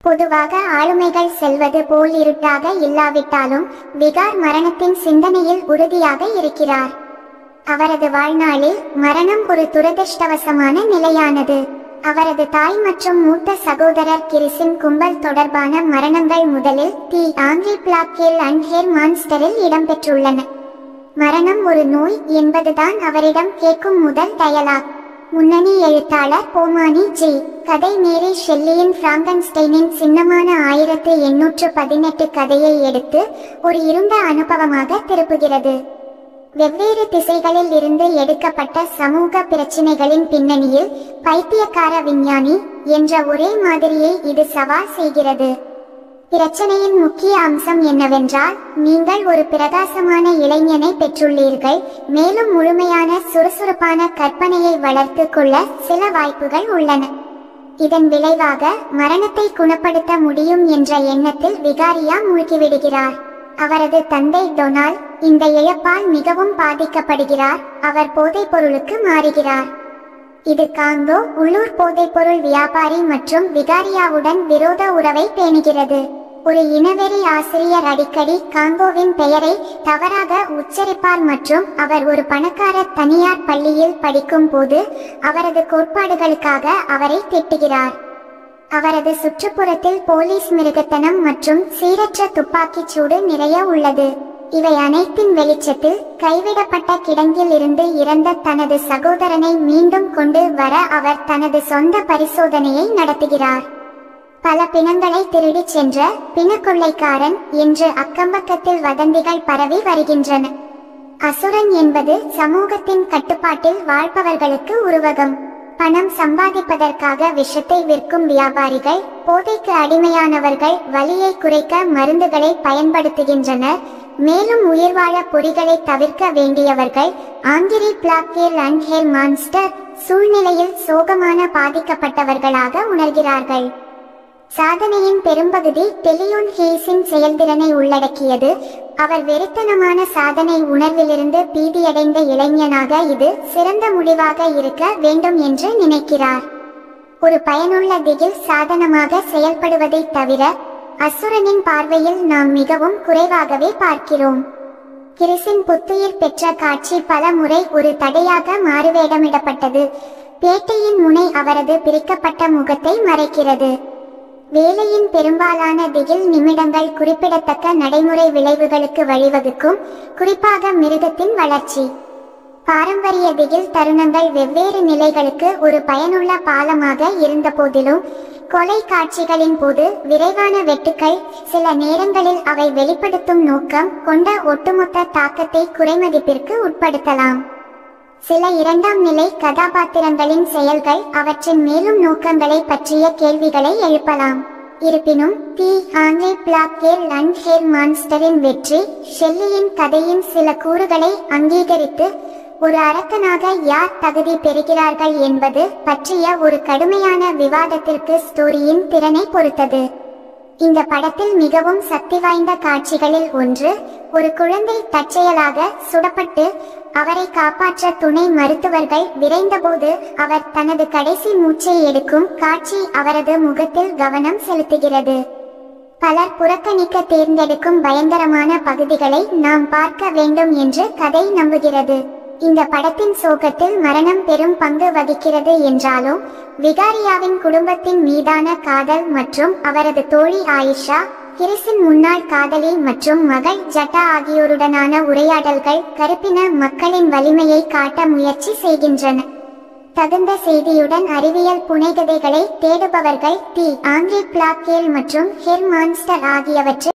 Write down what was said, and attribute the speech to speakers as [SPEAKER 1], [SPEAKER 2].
[SPEAKER 1] பொதுவாக ஆளுமைகள் செல்வது போல் இருட்டாக இல்லாவிட்டாலும் விகார் மரணத்தின் சிந்தனையில் உறுதியாக இருக்கிறார் அவரது வாழ்நாளில் மரணம் ஒரு துரதிர்ஷ்டவசமான நிலையானது அவரது தாய் மற்றும் மூத்த சகோதரர் கிரிசின் கும்பல் தொடர்பான மரணங்கள் முதலில் தி ஆங்கிரி பிளாக்கில் அண்ட் ஹேர் மான்ஸ்டரில் இடம்பெற்றுள்ளன மரணம் ஒரு நோய் என்பதுதான் அவரிடம் கேட்கும் முதல் டயலாக் முன்னணி எழுத்தாளர் போமானி ஜி கதை மேரி ஷெல்லியின் பிராங்கன்ஸ்டைனின் சின்னமான ஆயிரத்து எண்ணூற்று பதினெட்டு கதையை எடுத்து ஒரு இருண்ட அனுபவமாக திருப்புகிறது வெவ்வேறு திசைகளில் இருந்து எடுக்கப்பட்ட சமூக பிரச்சினைகளின் பின்னணியில் பைத்தியக்கார விஞ்ஞானி என்ற ஒரே மாதிரியை இது சவால் செய்கிறது பிரச்சனையின் முக்கிய அம்சம் என்னவென்றால் நீங்கள் ஒரு பிரகாசமான இளைஞனை பெற்றுள்ளீர்கள் மேலும் முழுமையான சுறுசுறுப்பான கற்பனையை வளர்த்து கொள்ள சில வாய்ப்புகள் உள்ளன இதன் விளைவாக மரணத்தை குணப்படுத்த முடியும் என்ற எண்ணத்தில் விகாரியா மூழ்கிவிடுகிறார் அவரது தந்தை டொனால்ட் இந்த இழப்பால் மிகவும் பாதிக்கப்படுகிறார் அவர் போதைப் பொருளுக்கு மாறுகிறார் இது காங்கோ உள்ளூர் போதைப்பொருள் வியாபாரி மற்றும் விகாரியாவுடன் விரோத உறவை பேணுகிறது ஒரு இனவெறி ஆசிரியர் அடிக்கடி காங்கோவின் பெயரை தவறாக உச்சரிப்பார் மற்றும் அவர் ஒரு பணக்கார தனியார் பள்ளியில் படிக்கும் போது அவரது கோட்பாடுகளுக்காக அவரை திட்டுகிறார் அவரது சுற்றுப்புறத்தில் போலீஸ் மிருகத்தனம் மற்றும் சீரற்ற துப்பாக்கிச் சூடு நிறைய உள்ளது இவை அனைத்தின் வெளிச்சத்தில் கைவிடப்பட்ட கிடங்கில் இருந்து இறந்த தனது சகோதரனை மீண்டும் கொண்டு வர அவர் தனது சொந்த பரிசோதனையை நடத்துகிறார் பல பிணங்களை திருடிச் சென்ற பிணக்கொள்ளைக்காரன் என்று அக்கம்பக்கத்தில் வதந்திகள் பரவி வருகின்றன அசுரன் என்பது சமூகத்தின் கட்டுப்பாட்டில் வாழ்பவர்களுக்கு உருவகம் பணம் சம்பாதிப்பதற்காக விஷத்தை விற்கும் வியாபாரிகள் போதைக்கு அடிமையானவர்கள் வலியை குறைக்க மருந்துகளை பயன்படுத்துகின்றனர் மேலும் உயிர்வாழ பொறிகளை தவிர்க்க வேண்டியவர்கள் ஆங்கிரி பிளாக்கேல் அண்ட் ஹேர் மான்ஸ்டர் சூழ்நிலையில் சோகமான பாதிக்கப்பட்டவர்களாக உணர்கிறார்கள் சாதனையின் பெரும்பகுதி டெலியோன் ஹேஸின் செயல்திறனை உள்ளடக்கியது அவர் வெறித்தனமான சாதனை உணர்விலிருந்து பீதியடைந்த இளைஞனாக இது சிறந்த முடிவாக இருக்க வேண்டும் என்று நினைக்கிறார் ஒரு பயனுள்ள திகில் சாதனமாக செயல்படுவதை தவிர அசுரனின் பார்வையில் நாம் மிகவும் குறைவாகவே பார்க்கிறோம் கிறிஸின் புத்துயிர் பெற்ற காட்சி பல முறை ஒரு தடையாக மாறுவேடமிடப்பட்டது பேட்டையின் முனை அவரது பிரிக்கப்பட்ட முகத்தை மறைக்கிறது வேலையின் பெரும்பாலான திகில் நிமிடங்கள் குறிப்பிடத்தக்க நடைமுறை விளைவுகளுக்கு வழிவகுக்கும் குறிப்பாக மிருகத்தின் வளர்ச்சி பாரம்பரிய திகில் தருணங்கள் வெவ்வேறு நிலைகளுக்கு ஒரு பயனுள்ள பாலமாக இருந்தபோதிலும் கொலை காட்சிகளின் போது விரைவான வெட்டுக்கள் சில நேரங்களில் அவை வெளிப்படுத்தும் நோக்கம் கொண்ட ஒட்டுமொத்த தாக்கத்தை குறைமதிப்பிற்கு உட்படுத்தலாம் சில இரண்டாம் நிலை கதாபாத்திரங்களின் செயல்கள் அவற்றின் மேலும் நோக்கங்களை பற்றிய கேள்விகளை எழுப்பலாம் இருப்பினும் தி ஆங்கே பிளாக்கேர் லண்ட் ஹேர் மான்ஸ்டரின் வெற்றி ஷெல்லியின் கதையின் சில கூறுகளை அங்கீகரித்து ஒரு அரக்கனாக யார் தகுதி பெறுகிறார்கள் என்பது பற்றிய ஒரு கடுமையான விவாதத்திற்கு ஸ்டோரியின் திறனை பொறுத்தது இந்த படத்தில் மிகவும் சக்தி வாய்ந்த காட்சிகளில் ஒன்று ஒரு குழந்தை தற்செயலாக சுடப்பட்டு அவரை காப்பாற்ற துணை மருத்துவர்கள் விரைந்தபோது அவர் தனது கடைசி மூச்சை எடுக்கும் காட்சி அவரது முகத்தில் கவனம் செலுத்துகிறது பலர் புறக்கணிக்க தேர்ந்தெடுக்கும் பயங்கரமான பகுதிகளை நாம் பார்க்க வேண்டும் என்று கதை நம்புகிறது இந்த படத்தின் சோகத்தில் மரணம் பெரும் பங்கு வகிக்கிறது என்றாலும் விகாரியாவின் குடும்பத்தின் மீதான காதல் மற்றும் அவரது தோழி ஆயிஷா கிறிஸின் முன்னாள் காதலி மற்றும் மகள் ஜட்டா ஆகியோருடனான உரையாடல்கள் கருப்பின மக்களின் வலிமையை காட்ட முயற்சி செய்கின்றன தகுந்த செய்தியுடன் அறிவியல் புனைகதைகளை தேடுபவர்கள் தி ஆங்கிரி பிளாக்கேல் மற்றும் ஹெர் மான்ஸ்டர் ஆகியவற்றை